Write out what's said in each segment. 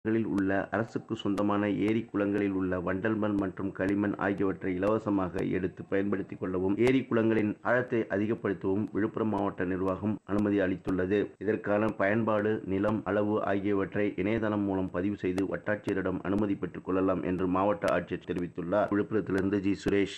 களில் உள்ள அரசுக்கு சொந்தமான ஏரி குளங்களில் உள்ள வண்டல் மண் மற்றும் களிமண் ஆகியவற்றை இலவசமாக எடுத்து பயன்படுத்திக் கொள்ளவும் ஏரி குளங்களின் ஆழத்தை அதிகப்படுத்தவும் விழுப்புரம் மாவட்ட நிர்வாகம் அனுமதி அளித்துள்ளது இதற்கான பயன்பாடு நிலம் அளவு ஆகியவற்றை இணையதளம் மூலம் பதிவு செய்து வட்டாட்சியரிடம் அனுமதி பெற்றுக் கொள்ளலாம் என்று மாவட்ட ஆட்சியர் தெரிவித்துள்ளார் விழுப்புரத்திலிருந்து ஜி சுரேஷ்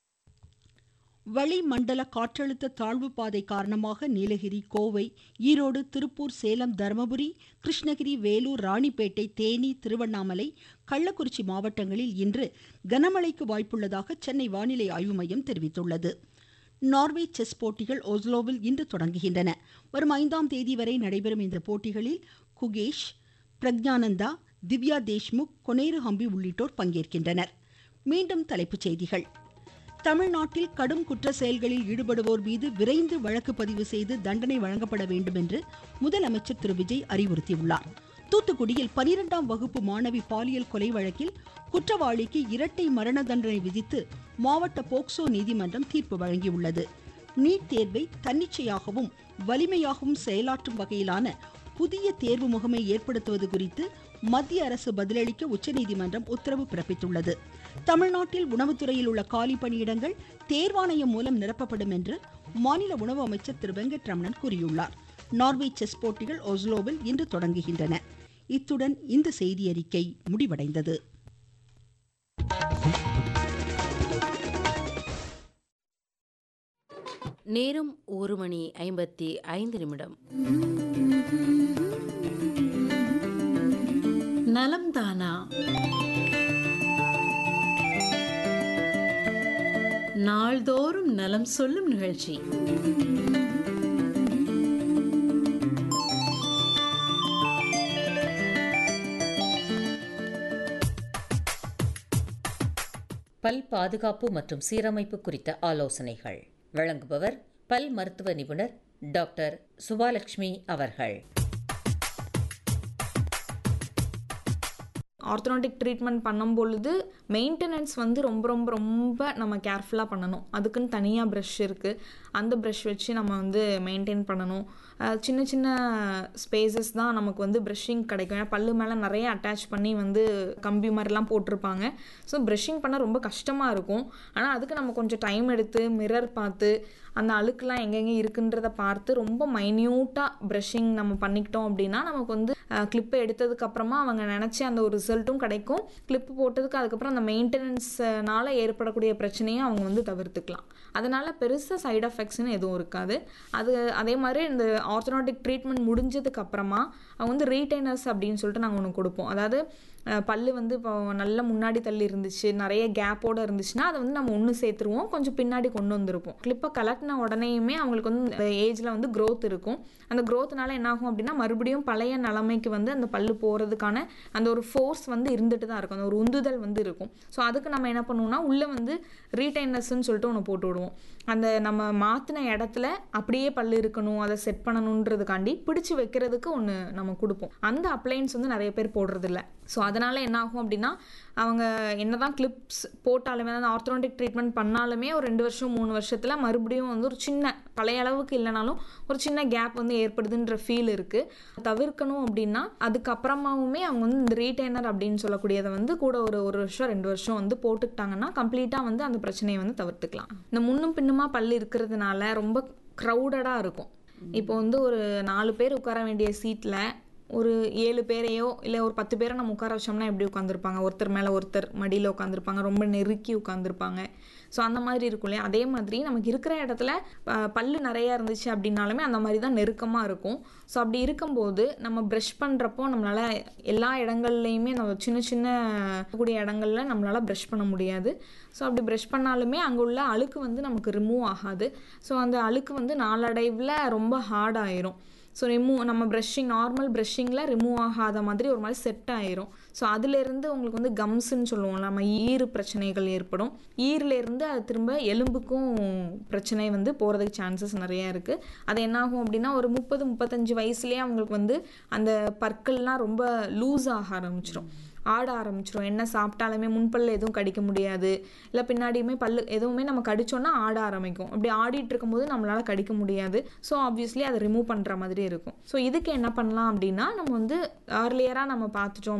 வளிமண்டல காற்றழுத்த தாழ்வு பாதை காரணமாக நீலகிரி கோவை ஈரோடு திருப்பூர் சேலம் தருமபுரி கிருஷ்ணகிரி வேலூர் ராணிப்பேட்டை தேனி திருவண்ணாமலை கள்ளக்குறிச்சி மாவட்டங்களில் இன்று கனமழைக்கு வாய்ப்புள்ளதாக சென்னை வானிலை ஆய்வு மையம் தெரிவித்துள்ளது நார்வே செஸ் போட்டிகள் ஒஸ்லோவில் இன்று தொடங்குகின்றன வரும் ஐந்தாம் தேதி வரை நடைபெறும் இந்த போட்டிகளில் குகேஷ் பிரக்ஞானந்தா திவ்யா தேஷ்முக் கொனேரு ஹம்பி உள்ளிட்டோர் பங்கேற்கின்றனர் மீண்டும் தலைப்புச் செய்திகள் தமிழ்நாட்டில் கடும் குற்ற செயல்களில் ஈடுபடுவோர் மீது விரைந்து வழக்கு பதிவு செய்து தண்டனை வழங்கப்பட வேண்டும் என்று முதலமைச்சர் திரு விஜய் அறிவுறுத்தியுள்ளார் தூத்துக்குடியில் பனிரெண்டாம் வகுப்பு மாணவி பாலியல் கொலை வழக்கில் குற்றவாளிக்கு இரட்டை மரண தண்டனை விதித்து மாவட்ட போக்சோ நீதிமன்றம் தீர்ப்பு வழங்கியுள்ளது நீட் தேர்வை தன்னிச்சையாகவும் வலிமையாகவும் செயலாற்றும் வகையிலான புதிய தேர்வு முகமை ஏற்படுத்துவது குறித்து மத்திய அரசு பதிலளிக்க உச்சநீதிமன்றம் உத்தரவு பிறப்பித்துள்ளது தமிழ்நாட்டில் உணவுத்துறையில் உள்ள காலி பணியிடங்கள் தேர்வாணையம் மூலம் நிரப்பப்படும் என்று மாநில உணவு அமைச்சர் திரு வெங்கட்ரமணன் கூறியுள்ளார் நார்வே செஸ் போட்டிகள் ஒஸ்லோவில் இன்று தொடங்குகின்றன இத்துடன் இந்த செய்தியறிக்கை முடிவடைந்தது நேரம் ஒரு மணி ஐம்பத்தி ஐந்து நிமிடம் நலம் தானா நாள்தோறும் நலம் சொல்லும் நிகழ்ச்சி பல் பாதுகாப்பு மற்றும் சீரமைப்பு குறித்த ஆலோசனைகள் வழங்குபவர் பல் மருத்துவ நிபுணர் டாக்டர் சுபாலட்சுமி அவர்கள் ஆர்த்தோனாட்டிக் ட்ரீட்மெண்ட் பண்ணும் பொழுது மெயின்டெனன்ஸ் வந்து ரொம்ப ரொம்ப ரொம்ப நம்ம கேர்ஃபுல்லாக பண்ணணும் அதுக்குன்னு தனியாக ப்ரஷ் இருக்குது அந்த ப்ரஷ் வச்சு நம்ம வந்து மெயின்டைன் பண்ணணும் அஹ் சின்ன சின்ன ஸ்பேசஸ் தான் நமக்கு வந்து ப்ரஷிங் கிடைக்கும் ஏன்னா பல்லு மேலே நிறைய அட்டாச் பண்ணி வந்து கம்பி மாதிரிலாம் போட்டிருப்பாங்க ஸோ ப்ரஷிங் பண்ண ரொம்ப கஷ்டமாக இருக்கும் ஆனால் அதுக்கு நம்ம கொஞ்சம் டைம் எடுத்து மிரர் பார்த்து அந்த அழுக்குலாம் எங்கெங்கே இருக்குன்றத பார்த்து ரொம்ப மைன்யூட்டாக ப்ரஷிங் நம்ம பண்ணிக்கிட்டோம் அப்படின்னா நமக்கு வந்து கிளிப்பை எடுத்ததுக்கு அப்புறமா அவங்க நினச்ச அந்த ஒரு ரிசல்ட்டும் கிடைக்கும் கிளிப்பு போட்டதுக்கு அதுக்கப்புறம் அந்த மெயின்டெனன்ஸ்னால ஏற்படக்கூடிய பிரச்சனையும் அவங்க வந்து தவிர்த்துக்கலாம் அதனால் பெருசாக சைடு எஃபெக்ட்ஸ்னு எதுவும் இருக்காது அது அதே மாதிரி இந்த ஆர்த்தோனாட்டிக் ட்ரீட்மெண்ட் முடிஞ்சதுக்கு அப்புறமா அவங்க வந்து ரீடைனர்ஸ் அப்படின்னு சொல்லிட்டு நாங்கள் ஒன்று கொடுப்போம் அதாவது அஹ், பல்லு வந்து இப்போ நல்ல முன்னாடி தள்ளி இருந்துச்சு நிறைய கேப்போடு இருந்துச்சுன்னா அதை வந்து நம்ம ஒன்று சேர்த்துருவோம் கொஞ்சம் பின்னாடி கொண்டு வந்திருப்போம் கிளிப்பை கலட்டின உடனேயுமே அவங்களுக்கு வந்து ஏஜில் வந்து growth இருக்கும் அந்த growthனால என்ன ஆகும் அப்படின்னா மறுபடியும் பழைய நிலைமைக்கு வந்து அந்த பல்லு போகிறதுக்கான அந்த ஒரு ஃபோர்ஸ் வந்து இருந்துட்டு தான் இருக்கும் அந்த ஒரு உந்துதல் வந்து இருக்கும் ஸோ அதுக்கு நம்ம என்ன பண்ணுவோம்னா உள்ளே வந்து ரீடைனர்ஸ்ன்னு சொல்லிட்டு ஒன்று போட்டு விடுவோம் அந்த நம்ம மாற்றின இடத்துல அப்படியே பல்லு இருக்கணும் அதை செட் பண்ணணுன்றதுக்காண்டி பிடிச்சு வைக்கிறதுக்கு ஒன்று நம்ம கொடுப்போம் அந்த அப்ளைன்ஸ் வந்து நிறைய பேர் போடுறதில்ல ஸோ அதனால் என்ன ஆகும் அப்படின்னா அவங்க என்னதான் கிளிப்ஸ் போட்டாலுமே அந்த ஆர்த்தோனாட்டிக் ட்ரீட்மெண்ட் பண்ணாலுமே ஒரு ரெண்டு வருஷம் மூணு வருஷத்தில் மறுபடியும் வந்து ஒரு சின்ன பழைய அளவுக்கு இல்லைனாலும் ஒரு சின்ன கேப் வந்து ஏற்படுதுன்ற ஃபீல் இருக்குது தவிர்க்கணும் அப்படின்னா அதுக்கப்புறமாவுமே அவங்க வந்து இந்த ரீடைனர் அப்படின்னு சொல்லக்கூடியதை வந்து கூட ஒரு ஒரு வருஷம் ரெண்டு வருஷம் வந்து போட்டுக்கிட்டாங்கன்னா கம்ப்ளீட்டாக வந்து அந்த பிரச்சனையை வந்து தவிர்த்துக்கலாம் இந்த முன்னும் பின்னுமா பல் இருக்கிறதுனால ரொம்ப க்ரௌடடாக இருக்கும் இப்போ வந்து ஒரு நாலு பேர் உட்கார வேண்டிய சீட்டில் ஒரு ஏழு பேரையோ இல்லை ஒரு பத்து பேரை நம்ம உட்கார வச்சோம்னா எப்படி உட்காந்துருப்பாங்க ஒருத்தர் மேலே ஒருத்தர் மடியில் உட்காந்துருப்பாங்க ரொம்ப நெருக்கி உட்காந்துருப்பாங்க ஸோ அந்த மாதிரி இருக்கும் இல்லையா அதே மாதிரி நமக்கு இருக்கிற இடத்துல ப- பல்லு நிறையா இருந்துச்சு அப்படின்னாலுமே அந்த மாதிரி தான் நெருக்கமாக இருக்கும் ஸோ அப்படி இருக்கும்போது நம்ம ப்ரஷ் பண்ணுறப்போ நம்மளால் எல்லா இடங்கள்லையுமே நம்ம சின்ன சின்ன கூடிய இடங்கள்ல நம்மளால் ப்ரஷ் பண்ண முடியாது ஸோ அப்படி ப்ரஷ் பண்ணாலுமே அங்கே உள்ள அழுக்கு வந்து நமக்கு ரிமூவ் ஆகாது ஸோ அந்த அழுக்கு வந்து நாளடைவில் ரொம்ப ஹார்ட் ஆயிரும் ஸோ ரிமூவ் நம்ம ப்ரஷிங் நார்மல் ப்ரஷிங்கில் ரிமூவ் ஆகாத மாதிரி ஒரு மாதிரி செட் ஆயிரும் ஸோ அதுலேருந்து உங்களுக்கு வந்து கம்ஸ்ன்னு சொல்லுவோம் நம்ம ஈறு பிரச்சனைகள் ஏற்படும் ஈரிலேருந்து அது திரும்ப எலும்புக்கும் பிரச்சனை வந்து போகிறதுக்கு சான்சஸ் நிறைய இருக்குது அது என்னாகும் அப்படின்னா ஒரு முப்பது முப்பத்தஞ்சு வயசுலேயே அவங்களுக்கு வந்து அந்த பற்கள்லாம் ரொம்ப லூஸ் ஆக ஆரம்பிச்சிடும் ஆட ஆரம்பிச்சிடும் என்ன சாப்பிட்டாலுமே முன்பல்ல எதுவும் கடிக்க முடியாது இல்லை பின்னாடியுமே பல்லு எதுவுமே நம்ம கடிச்சோன்னா ஆட ஆரம்பிக்கும் அப்படி ஆடிட்டு இருக்கும்போது நம்மளால கடிக்க முடியாது ஸோ ஆப்வியஸ்லி அதை ரிமூவ் பண்ணுற மாதிரி இருக்கும் ஸோ இதுக்கு என்ன பண்ணலாம் அப்படின்னா நம்ம வந்து ஏர்லியராக நம்ம பார்த்துட்டோம்